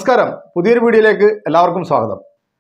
നമസ്കാരം പുതിയൊരു വീഡിയോയിലേക്ക് എല്ലാവർക്കും സ്വാഗതം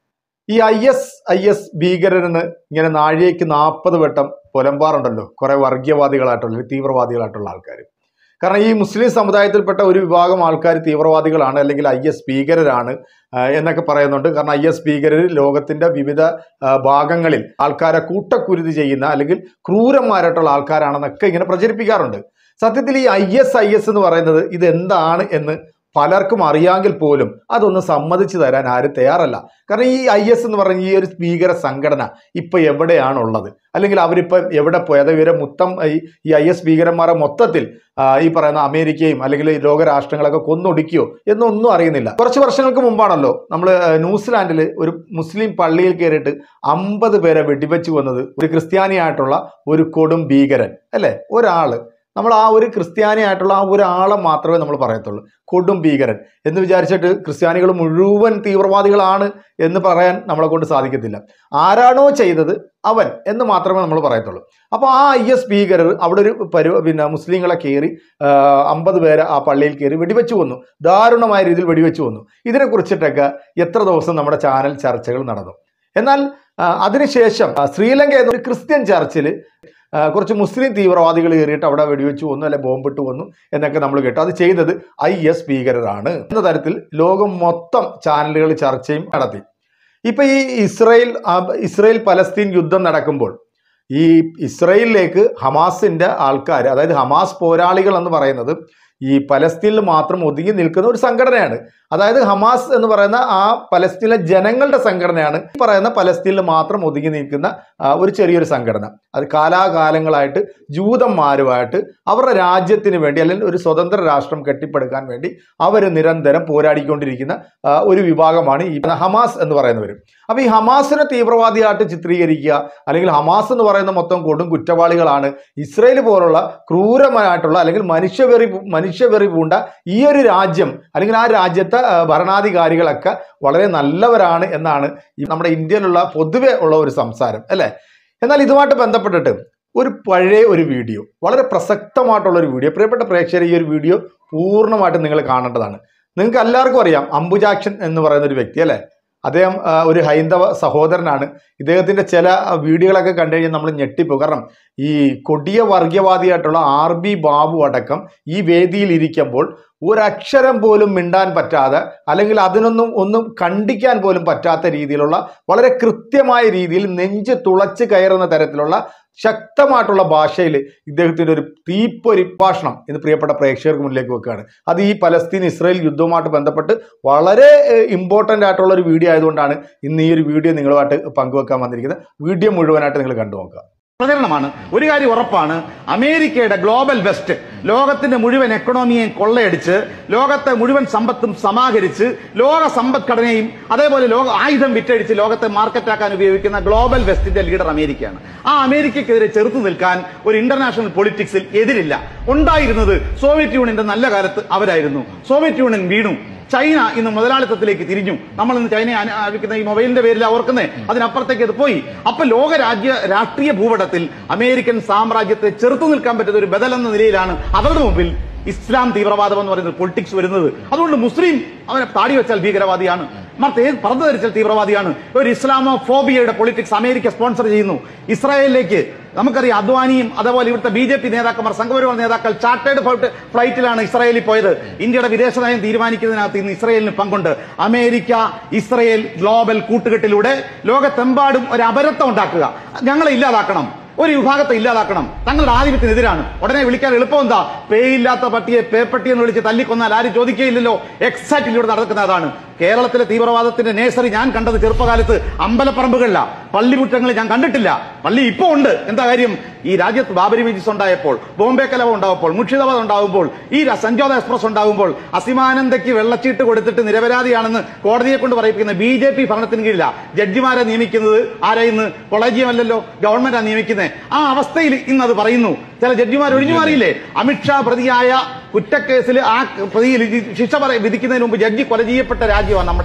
ഈ ഐ എസ് ഐ എസ് ഭീകരരെന്ന് ഇങ്ങനെ നാഴികയ്ക്ക് നാൽപ്പത് വട്ടം പുലമ്പാറുണ്ടല്ലോ കുറെ വർഗീയവാദികളായിട്ടുള്ള അല്ലെങ്കിൽ തീവ്രവാദികളായിട്ടുള്ള ആൾക്കാർ കാരണം ഈ മുസ്ലിം സമുദായത്തിൽപ്പെട്ട ഒരു വിഭാഗം ആൾക്കാർ തീവ്രവാദികളാണ് അല്ലെങ്കിൽ ഐ എസ് ഭീകരരാണ് ആ, എന്നൊക്കെ പറയുന്നുണ്ട് കാരണം ഐ എസ് ഭീകരർ ലോകത്തിന്റെ വിവിധ ആ, ഭാഗങ്ങളിൽ ആൾക്കാരെ കൂട്ടക്കുരുതി ചെയ്യുന്ന അല്ലെങ്കിൽ ക്രൂരന്മാരായിട്ടുള്ള ആൾക്കാരാണെന്നൊക്കെ ഇങ്ങനെ പ്രചരിപ്പിക്കാറുണ്ട് സത്യത്തിൽ ഈ ഐ എസ് ഐ എസ് എന്ന് പറയുന്നത് ഇത് എന്താണ് എന്ന് പലർക്കും അറിയാമെങ്കിൽ പോലും അതൊന്നും സമ്മതിച്ചു തരാൻ ആരും തയ്യാറല്ല കാരണം ഈ ഐ എസ് എന്ന് പറഞ്ഞ ഈ ഒരു ഭീകര സംഘടന ഇപ്പൊ എവിടെയാണുള്ളത് അല്ലെങ്കിൽ അവരിപ്പം എവിടെ പോയത് ഇവരെ മൊത്തം ഈ ഈ ഐ എസ് ഭീകരന്മാരെ മൊത്തത്തിൽ ആ, ഈ പറയുന്ന അമേരിക്കയും അല്ലെങ്കിൽ ഈ ലോകരാഷ്ട്രങ്ങളൊക്കെ കൊന്നൊടുക്കിയോ എന്നൊന്നും അറിയുന്നില്ല കുറച്ച് വർഷങ്ങൾക്ക് മുമ്പാണല്ലോ നമ്മൾ ന്യൂസിലാൻഡിൽ ഒരു മുസ്ലിം പള്ളിയിൽ കയറിയിട്ട് അമ്പത് പേരെ വെടിവെച്ച് വന്നത് ഒരു ക്രിസ്ത്യാനിയായിട്ടുള്ള ഒരു കൊടും ഭീകരൻ അല്ലേ ഒരാള് നമ്മൾ ആ ഒരു ക്രിസ്ത്യാനിയായിട്ടുള്ള ആ ഒരാളെ മാത്രമേ നമ്മൾ പറയത്തുള്ളൂ കൊടും ഭീകരൻ എന്ന് വിചാരിച്ചിട്ട് ക്രിസ്ത്യാനികൾ മുഴുവൻ തീവ്രവാദികളാണ് എന്ന് പറയാൻ നമ്മളെ കൊണ്ട് സാധിക്കത്തില്ല ആരാണോ ചെയ്തത് അവൻ എന്ന് മാത്രമേ നമ്മൾ പറയത്തുള്ളൂ അപ്പോൾ ആ ഐ എസ് ഭീകരർ അവിടെ ഒരു പരു പിന്നെ മുസ്ലിങ്ങളെ കയറി അമ്പത് പേരെ ആ പള്ളിയിൽ കയറി വെടിവെച്ച് കൊന്നു ദാരുണമായ രീതിയിൽ വെടിവെച്ച് കൊന്നു ഇതിനെക്കുറിച്ചിട്ടൊക്കെ എത്ര ദിവസം നമ്മുടെ ചാനൽ ചർച്ചകൾ നടന്നു എന്നാൽ ആ, അതിനുശേഷം ആ, ശ്രീലങ്ക എന്നൊരു ക്രിസ്ത്യൻ ചർച്ചിൽ ആ, കുറച്ച് മുസ്ലിം തീവ്രവാദികൾ കയറിയിട്ട് അവിടെ വെടിവെച്ച് കൊന്നു അല്ലെ ബോംബിട്ട് കൊന്നു എന്നൊക്കെ നമ്മൾ കേട്ടു അത് ചെയ്തത് ഐ എസ് ഭീകരരാണ് എന്ന തരത്തിൽ ലോകം മൊത്തം ചാനലുകൾ ചർച്ചയും നടത്തി ഇപ്പൊ ഈ ഇസ്രയേൽ ആ, ഇസ്രയേൽ പലസ്തീൻ യുദ്ധം നടക്കുമ്പോൾ ഈ ഇസ്രയേലിലേക്ക് ഹമാസിന്റെ ആൾക്കാർ അതായത് ഹമാസ് പോരാളികൾ എന്ന് പറയുന്നത് ഈ പലസ്തീനിൽ മാത്രം ഒതുങ്ങി നിൽക്കുന്ന ഒരു സംഘടനയാണ് അതായത് ഹമാസ് എന്ന് പറയുന്ന ആ പലസ്തീനിലെ ജനങ്ങളുടെ സംഘടനയാണ് ഈ പറയുന്ന പലസ്തീനിൽ മാത്രം ഒതുങ്ങി നിൽക്കുന്ന ആ, ഒരു ചെറിയൊരു സംഘടന അത് കാലാകാലങ്ങളായിട്ട് ജൂതന്മാരുമായിട്ട് അവരുടെ രാജ്യത്തിന് വേണ്ടി അല്ലെങ്കിൽ ഒരു സ്വതന്ത്ര രാഷ്ട്രം കെട്ടിപ്പടുക്കാൻ വേണ്ടി അവർ നിരന്തരം പോരാടിക്കൊണ്ടിരിക്കുന്ന ആ, ഒരു വിഭാഗമാണ് ഈ ഹമാസ് എന്ന് പറയുന്നവർ അപ്പൊ ഈ ഹമാസിനെ തീവ്രവാദിയായിട്ട് ചിത്രീകരിക്കുക അല്ലെങ്കിൽ ഹമാസ് എന്ന് പറയുന്ന മൊത്തം കൊടും കുറ്റവാളികളാണ് ഇസ്രയേൽ പോലുള്ള ക്രൂരമായിട്ടുള്ള അല്ലെങ്കിൽ മനുഷ്യവെറി മനുഷ്യവെറി പൂണ്ട ഈ ഒരു രാജ്യം അല്ലെങ്കിൽ ആ രാജ്യത്തെ ആ, ഭരണാധികാരികളൊക്കെ വളരെ നല്ലവരാണ് എന്നാണ് ഈ നമ്മുടെ ഇന്ത്യയിലുള്ള പൊതുവെ ഉള്ള ഒരു സംസാരം അല്ലേ എന്നാൽ ഇതുമായിട്ട് ബന്ധപ്പെട്ടിട്ട് ഒരു പഴയ ഒരു വീഡിയോ വളരെ പ്രസക്തമായിട്ടുള്ള ഒരു വീഡിയോ പ്രിയപ്പെട്ട പ്രേക്ഷകർ ഈ ഒരു വീഡിയോ പൂർണ്ണമായിട്ടും നിങ്ങൾ കാണേണ്ടതാണ് നിങ്ങൾക്ക് എല്ലാവർക്കും അറിയാം അംബുജാക്ഷൻ എന്ന് പറയുന്ന ഒരു വ്യക്തി അല്ലേ അദ്ദേഹം ആ, ഒരു ഹൈന്ദവ സഹോദരനാണ് ഇദ്ദേഹത്തിന്റെ ചില ആ, വീഡിയോകളൊക്കെ കണ്ടു കഴിഞ്ഞാൽ നമ്മൾ ഞെട്ടിപ്പോകും കാരണം ഈ കൊടിയ വർഗീയവാദിയായിട്ടുള്ള ആർ ബി ബാബു അടക്കം ഈ വേദിയിൽ ഇരിക്കുമ്പോൾ ഒരക്ഷരം പോലും മിണ്ടാൻ പറ്റാതെ അല്ലെങ്കിൽ അതിനൊന്നും ഒന്നും കണ്ടിക്കാൻ പോലും പറ്റാത്ത രീതിയിലുള്ള വളരെ കൃത്യമായ രീതിയിൽ നെഞ്ച് തുളച്ച് കയറുന്ന തരത്തിലുള്ള ശക്തമായിട്ടുള്ള ഭാഷയിൽ ഇദ്ദേഹത്തിന്റെ ഒരു തീപ്പൊരി ഭാഷണം എന്ന് പ്രിയപ്പെട്ട പ്രേക്ഷകർക്ക് മുന്നിലേക്ക് വെക്കുകയാണ് അത് ഈ പലസ്തീൻ ഇസ്രായേൽ യുദ്ധവുമായിട്ട് ബന്ധപ്പെട്ട് വളരെ ഇമ്പോർട്ടൻ്റ് ആയിട്ടുള്ള ഒരു വീഡിയോ ആയതുകൊണ്ടാണ് ഇന്ന് ഈ ഒരു വീഡിയോ നിങ്ങളുമായിട്ട് പങ്കുവെക്കാൻ വന്നിരിക്കുന്നത് വീഡിയോ മുഴുവനായിട്ട് നിങ്ങൾ കണ്ടു നോക്കുക പ്രചരണമാണ് ഒരു കാര്യം ഉറപ്പാണ് അമേരിക്കയുടെ ഗ്ലോബൽ വെസ്റ്റ് ലോകത്തിന്റെ മുഴുവൻ എക്കണോമിയെയും കൊള്ളയടിച്ച് ലോകത്തെ മുഴുവൻ സമ്പത്തും സമാഹരിച്ച് ലോക സമ്പദ്ഘടനയും അതേപോലെ ലോക ആയുധം വിറ്റഴിച്ച് ലോകത്തെ മാർക്കറ്റാക്കാൻ ഉപയോഗിക്കുന്ന ഗ്ലോബൽ വെസ്റ്റിന്റെ ലീഡർ അമേരിക്കയാണ് ആ അമേരിക്കക്കെതിരെ ചെറുത്തു നിൽക്കാൻ ഒരു ഇന്റർനാഷണൽ പൊളിറ്റിക്സിൽ എതിരില്ല ഉണ്ടായിരുന്നത് സോവിയറ്റ് യൂണിയന്റെ നല്ല കാലത്ത് അവരായിരുന്നു സോവിയറ്റ് യൂണിയൻ വീണു ചൈന ഇന്ന് മുതലാളിത്തത്തിലേക്ക് തിരിഞ്ഞു നമ്മൾ ഇന്ന് ചൈനയെ ആവിക്കുന്ന ഈ മൊബൈലിന്റെ പേരിൽ ഓർക്കുന്നേ അതിനപ്പുറത്തേക്ക് അത് പോയി അപ്പൊ ലോക രാജ്യ രാഷ്ട്രീയ ഭൂപടത്തിൽ അമേരിക്കൻ സാമ്രാജ്യത്തെ ചെറുത്തു നിൽക്കാൻ പറ്റുന്ന ഒരു ബദൽ എന്ന നിലയിലാണ് അവരുടെ മുമ്പിൽ ഇസ്ലാം തീവ്രവാദം എന്ന് പറയുന്നത് പൊളിറ്റിക്സ് വരുന്നത് അതുകൊണ്ട് മുസ്ലിം അവനെ താടി വെച്ചാൽ ഭീകരവാദിയാണ് മറിച്ച് പറന്നു ധരിച്ചാൽ തീവ്രവാദിയാണ് ഒരു ഇസ്ലാമോ ഫോബിയയുടെ പൊളിറ്റിക്സ് അമേരിക്ക സ്പോൺസർ ചെയ്യുന്നു ഇസ്രായേലിലേക്ക് നമുക്കറിയാം അദ്വാനിയും അതേപോലെ ഇവിടുത്തെ ബി ജെ പി നേതാക്കന്മാർ സംഘപരിവാർ നേതാക്കൾ ചാർട്ടേഡ് ഫ്ലൈറ്റിലാണ് ഇസ്രായേലിൽ പോയത് ഇന്ത്യയുടെ വിദേശ നയം തീരുമാനിക്കുന്നതിനകത്ത് ഇന്ന് ഇസ്രായേലിന് പങ്കുണ്ട് അമേരിക്ക ഇസ്രായേൽ ഗ്ലോബൽ കൂട്ടുകെട്ടിലൂടെ ലോകത്തെമ്പാടും ഒരു അപരത്വം ഉണ്ടാക്കുക ഞങ്ങളെ ഇല്ലാതാക്കണം ഒരു വിഭാഗത്തെ ഇല്ലാതാക്കണം തങ്ങളുടെ ആധിപത്യത്തിനെതിരാണ് ഉടനെ വിളിക്കാൻ എളുപ്പം എന്താ പേയില്ലാത്ത പട്ടിയെ പേപ്പട്ടി എന്ന് വിളിച്ച് തല്ലിക്കൊന്നാൽ ആരും ചോദിക്കുകയില്ലല്ലോ എക്സാക്ട്ലി ഇവിടെ നടക്കുന്ന അതാണ് കേരളത്തിലെ തീവ്രവാദത്തിന്റെ നേഴ്സറി ഞാൻ കണ്ടത് ചെറുപ്പകാലത്ത് അമ്പലപ്പറമ്പുകളില പള്ളിമുറ്റങ്ങളിൽ ഞാൻ കണ്ടിട്ടില്ല പള്ളി ഇപ്പോ ഉണ്ട് എന്താ കാര്യം ഈ രാജ്യത്ത് ബാബരി മജിസ് ഉണ്ടായപ്പോൾ ബോംബെ കലവ ഉണ്ടാവുമ്പോൾ മുർഷിദാബാദ് ഉണ്ടാവുമ്പോൾ ഈ ര- സഞ്ജോത എക്സ്പ്രസ് ഉണ്ടാവുമ്പോൾ അസിമാനന്ദയ്ക്ക് വെള്ളച്ചീട്ട് കൊടുത്തിട്ട് നിരപരാധിയാണെന്ന് കോടതിയെ കൊണ്ട് പറയിപ്പിക്കുന്ന ബി ജെ പി ഭരണത്തിന് കീഴില ജഡ്ജിമാരെ നിയമിക്കുന്നത് ആരാ ഇന്ന് കൊളേജിയമല്ലല്ലോ ഗവൺമെന്റാ നിയമിക്കുന്നത് ആ അവസ്ഥയിൽ ഇന്ന് അത് പറയുന്നു ചില ജഡ്ജിമാർ ഒഴിഞ്ഞു മാറിയില്ലേ അമിത്ഷാ പ്രതിയായ കുറ്റക്കേസിൽ ആ പ്രതിയിൽ ശിക്ഷ പറ- വിധിക്കുന്നതിന് മുമ്പ് ജഡ്ജി കൊല ചെയ്യപ്പെട്ട രാജ്യമാണ് നമ്മുടേത്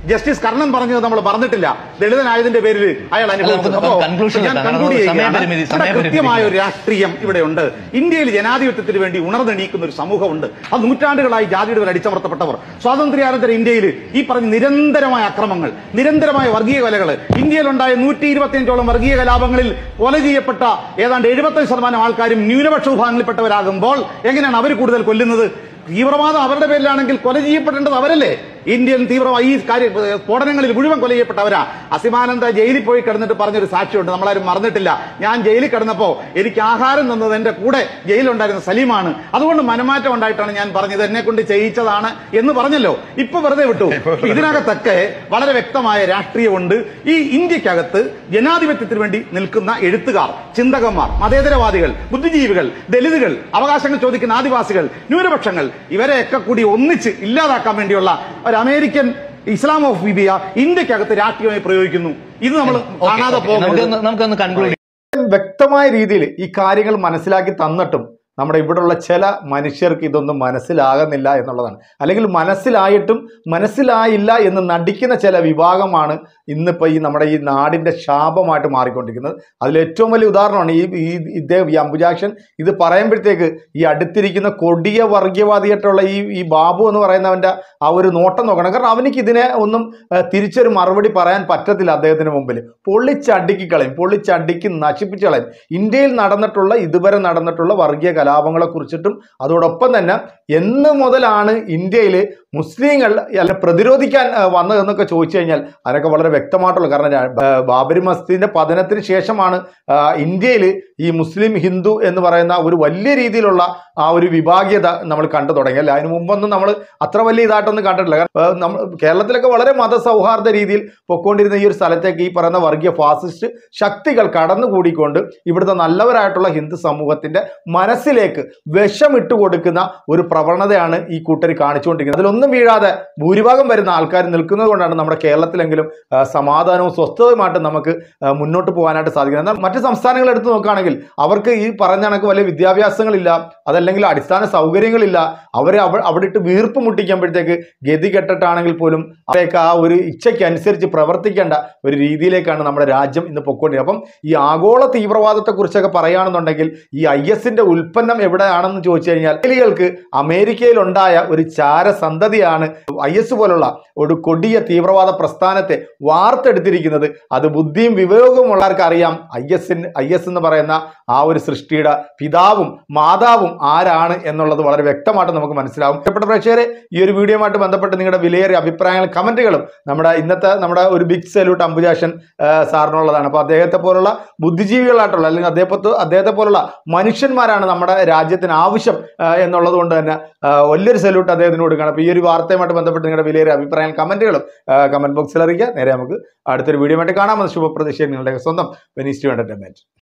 ജസ്റ്റിസ് കർണൻ പറഞ്ഞത് നമ്മൾ പറഞ്ഞിട്ടില്ല ദളിതനായതിന്റെ പേരിൽ അയാൾ അനുഭവിച്ചത് നമുക്ക് അപ്പോ conclusion ഞാൻ എത്താം. conclude കാരണം ചെയ്യുകയാണ്. സമയപരിമിതി- ഇവിടെ സമയപരിമിതി കൃത്യമായ ഒരു രാഷ്ട്രീയം ഇവിടെയുണ്ട് ഇന്ത്യയിൽ ജനാധിപത്യത്തിന് വേണ്ടി ഉണർന്നെണീക്കുന്ന ഒരു സമൂഹമുണ്ട് അത് നൂറ്റാണ്ടുകളായി ജാതിയുടെ പേരിൽ അടിച്ചമർത്തപ്പെട്ടവർ സ്വാതന്ത്ര്യാനന്തര ഇന്ത്യയിൽ ഈ പറഞ്ഞ നിരന്തരമായ അക്രമങ്ങൾ നിരന്തരമായ വർഗീയ കൊലകൾ ഇന്ത്യയിലുണ്ടായ നൂറ്റി ഇരുപത്തിയഞ്ചോളം വർഗീയ കലാപങ്ങളിൽ കൊല ചെയ്യപ്പെട്ട ഏതാണ്ട് എഴുപത്തഞ്ച് ശതമാനം ആൾക്കാരും ന്യൂനപക്ഷ വിഭാഗങ്ങളിൽപ്പെട്ടവരാകുമ്പോൾ എങ്ങനെയാണ് അവർ കൂടുതൽ കൊല്ലുന്നത് തീവ്രവാദം അവരുടെ പേരിലാണെങ്കിൽ കൊല ചെയ്യപ്പെടേണ്ടത് അവരല്ലേ ഇന്ത്യൻ തീവ്രവാദ ഈ കാര്യ സ്ഫോടനങ്ങളിൽ മുഴുവൻ കൊല ചെയ്യപ്പെട്ടവരാ അസിമാനന്ദ ജയിലിൽ പോയി കിടന്നിട്ട് പറഞ്ഞൊരു സാക്ഷിയുണ്ട് നമ്മളാരും മറന്നിട്ടില്ല ഞാൻ ജയിലിൽ കിടന്നപ്പോ എനിക്ക് ആഹാരം തന്നത് എന്റെ കൂടെ ജയിലുണ്ടായിരുന്ന സലീമാണ് അതുകൊണ്ട് മനമാറ്റം ഉണ്ടായിട്ടാണ് ഞാൻ പറഞ്ഞത് എന്നെ കൊണ്ട് ചെയ്യിച്ചതാണ് എന്ന് പറഞ്ഞല്ലോ ഇപ്പൊ വെറുതെ വിട്ടു ഇതിനകത്തൊക്കെ വളരെ വ്യക്തമായ രാഷ്ട്രീയമുണ്ട് ഈ ഇന്ത്യക്കകത്ത് ജനാധിപത്യത്തിന് വേണ്ടി നിൽക്കുന്ന എഴുത്തുകാർ ചിന്തകന്മാർ മതേതരവാദികൾ ബുദ്ധിജീവികൾ ദലിതുകൾ അവകാശങ്ങൾ ചോദിക്കുന്ന ആദിവാസികൾ ന്യൂനപക്ഷങ്ങൾ ഇവരെയൊക്കെ കൂടി ഒന്നിച്ച് ഇല്ലാതാക്കാൻ വേണ്ടിയുള്ള ഒരു അമേരിക്കൻ ഇസ്ലാമോഫീബിയ ഇന്ത്യക്കകത്ത് രാഷ്ട്രീയമായി പ്രയോഗിക്കുന്നു ഇത് നമ്മൾ കാണാതെ പോകുന്നത് നമുക്കൊന്ന് നമുക്കൊന്ന് കൺക്ലൂഡ് വ്യക്തമായ രീതിയിൽ ഈ കാര്യങ്ങൾ മനസ്സിലാക്കി തന്നിട്ടും നമ്മുടെ ഇവിടെയുള്ള ചില മനുഷ്യർക്ക് ഇതൊന്നും മനസ്സിലാകുന്നില്ല എന്നുള്ളതാണ് അല്ലെങ്കിൽ മനസ്സിലായിട്ടും മനസ്സിലായില്ല എന്ന് നടിക്കുന്ന ചില വിഭാഗമാണ് ഇന്നിപ്പോൾ ഈ നമ്മുടെ ഈ നാടിൻ്റെ ശാപമായിട്ട് മാറിക്കൊണ്ടിരിക്കുന്നത് അതിൽ ഏറ്റവും വലിയ ഉദാഹരണമാണ് ഈ ഈ ഇദ്ദേഹം ഈ അംബുജാക്ഷൻ ഇത് പറയുമ്പോഴത്തേക്ക് ഈ അടുത്തിരിക്കുന്ന കൊടിയ വർഗീയവാദിയായിട്ടുള്ള ഈ ഈ ബാബു എന്ന് പറയുന്നവൻ്റെ ആ ഒരു നോട്ടം നോക്കണം കാരണം അവനിക്ക് ഇതിനെ ഒന്നും ആ, തിരിച്ചൊരു മറുപടി പറയാൻ പറ്റത്തില്ല അദ്ദേഹത്തിന് മുമ്പിൽ പൊള്ളിച്ചടുക്കി കളയും പൊള്ളിച്ചടുക്കി നശിപ്പിച്ച് കളയും ഇന്ത്യയിൽ നടന്നിട്ടുള്ള ഇതുവരെ നടന്നിട്ടുള്ള വർഗീയ കലാപങ്ങളെ കുറിച്ചിട്ടും അതോടൊപ്പം തന്നെ എന്ന് മുതലാണ് ഇന്ത്യയിൽ മുസ്ലിങ്ങൾ അല്ല പ്രതിരോധിക്കാൻ ആ, വന്നതെന്നൊക്കെ ചോദിച്ചു കഴിഞ്ഞാൽ അതിനൊക്കെ വളരെ വ്യക്തമായിട്ടുള്ള കാരണം രാ- ആ, ബാബരി മസ്ജിദിന്റെ പതനത്തിന് ശേഷമാണ് ആ, ഇന്ത്യയിൽ ഈ മുസ്ലിം ഹിന്ദു എന്ന് പറയുന്ന ഒരു വലിയ രീതിയിലുള്ള ആ ഒരു വിഭാഗീയത നമ്മൾ കണ്ടു തുടങ്ങി അല്ല അതിന് മുമ്പൊന്നും നമ്മൾ അത്ര വലിയ ഇതായിട്ടൊന്നും കണ്ടിട്ടില്ല കാരണം ആ, നമ്മൾ കേരളത്തിലൊക്കെ വളരെ മതസൗഹാർദ്ദ രീതിയിൽ പൊക്കോണ്ടിരുന്ന ഈ ഒരു സ്ഥലത്തേക്ക് ഈ പറയുന്ന വർഗീയ ഫാസിസ്റ്റ് ശക്തികൾ കടന്നുകൂടിക്കൊണ്ട് ഇവിടുത്തെ നല്ലവരായിട്ടുള്ള ഹിന്ദു സമൂഹത്തിന്റെ മനസ്സിലേക്ക് വിഷമിട്ട് കൊടുക്കുന്ന ഒരു പ്രവണതയാണ് ഈ കൂട്ടർ കാണിച്ചുകൊണ്ടിരിക്കുന്നത് അതിലൊന്നും വീഴാതെ ഭൂരിഭാഗം വരുന്ന ആൾക്കാർ നിൽക്കുന്നത് കൊണ്ടാണ് നമ്മുടെ കേരളത്തിലെങ്കിലും ആ, സമാധാനവും സ്വസ്ഥതയുമായിട്ട് നമുക്ക് ആ, മുന്നോട്ട് പോകാനായിട്ട് സാധിക്കുന്നത് എന്നാൽ മറ്റ് സംസ്ഥാനങ്ങൾ എടുത്ത് നോക്കുകയാണെങ്കിൽ അവർക്ക് ഈ പറഞ്ഞ കണക്ക് വലിയ വിദ്യാഭ്യാസങ്ങളില്ല അതല്ലെങ്കിൽ അടിസ്ഥാന സൗകര്യങ്ങളില്ല അവരെ അവ- അവിടെ ഇട്ട് വീർപ്പ് മുട്ടിക്കുമ്പോഴത്തേക്ക് ഗതി കെട്ടിട്ടാണെങ്കിൽ പോലും അവരെയൊക്കെ ആ ഒരു ഇച്ഛയ്ക്ക് അനുസരിച്ച് പ്രവർത്തിക്കേണ്ട ഒരു രീതിയിലേക്കാണ് നമ്മുടെ രാജ്യം ഇന്ന് പൊക്കോണ്ടിരിക്കുന്നത് അപ്പം ഈ ആഗോള തീവ്രവാദത്തെ കുറിച്ചൊക്കെ പറയുകയാണെന്നുണ്ടെങ്കിൽ ഈ ഐ എസിന്റെ ഉൽപ്പന്നം എവിടെയാണെന്ന് ചോദിച്ചു കഴിഞ്ഞാൽ ഇസ്രായേലികൾക്ക് അമേരിക്കയിലുണ്ടായ ഒരു ചാരസന്തതിയാണ് ഐ എസ് പോലുള്ള ഒരു കൊടിയ തീവ്രവാദ പ്രസ്ഥാനത്തെ വാർത്തെടുത്തിരിക്കുന്നത് അത് ബുദ്ധിയും വിവേകവും ഉള്ളവർക്ക് അറിയാം ഐ എസിന് ഐ എസ് എന്ന് പറയുന്ന ആ ഒരു സൃഷ്ടിയുടെ പിതാവും മാതാവും ആരാണ് എന്നുള്ളത് വളരെ വ്യക്തമായിട്ട് നമുക്ക് മനസ്സിലാവും പ്രിയപ്പെട്ട പ്രേക്ഷകരെ ഈ ഒരു വീഡിയോയുമായിട്ട് ബന്ധപ്പെട്ട് നിങ്ങളുടെ വിലയേറിയ അഭിപ്രായങ്ങളും കമന്റുകളും നമ്മുടെ ഇന്നത്തെ നമ്മുടെ ഒരു ബിഗ് സല്യൂട്ട് അംബുജാഷൻ ആ, സാറിനുള്ളതാണ് അപ്പോൾ അദ്ദേഹത്തെ പോലുള്ള ബുദ്ധിജീവികളായിട്ടുള്ള അല്ലെങ്കിൽ അദ്ദേഹത്തെ അദ്ദേഹത്തെ പോലുള്ള മനുഷ്യന്മാരാണ് നമ്മുടെ രാജ്യത്തിന് ആവശ്യം ആ, എന്നുള്ളത് കൊണ്ട് തന്നെ ആ, വലിയൊരു സല്യൂട്ട് അദ്ദേഹത്തിന് കൊടുക്കുകയാണ് അപ്പോൾ ഈ ഒരു വാർത്തയുമായിട്ട് ബന്ധപ്പെട്ട് നിങ്ങളുടെ വിലയേറിയ അഭിപ്രായങ്ങളും കമന്റുകളും കമന്റ് ബോക്സിൽ അറിയിക്കുക നേരെ നമുക്ക് അടുത്തൊരു വീഡിയോ ആയിട്ട് കാണാമെന്ന് ശുഭപ്രതീക്ഷ നിങ്ങളുടെ സ്വന്തം വെനീസ് ടു എന്റർടൈൻമെന്റ്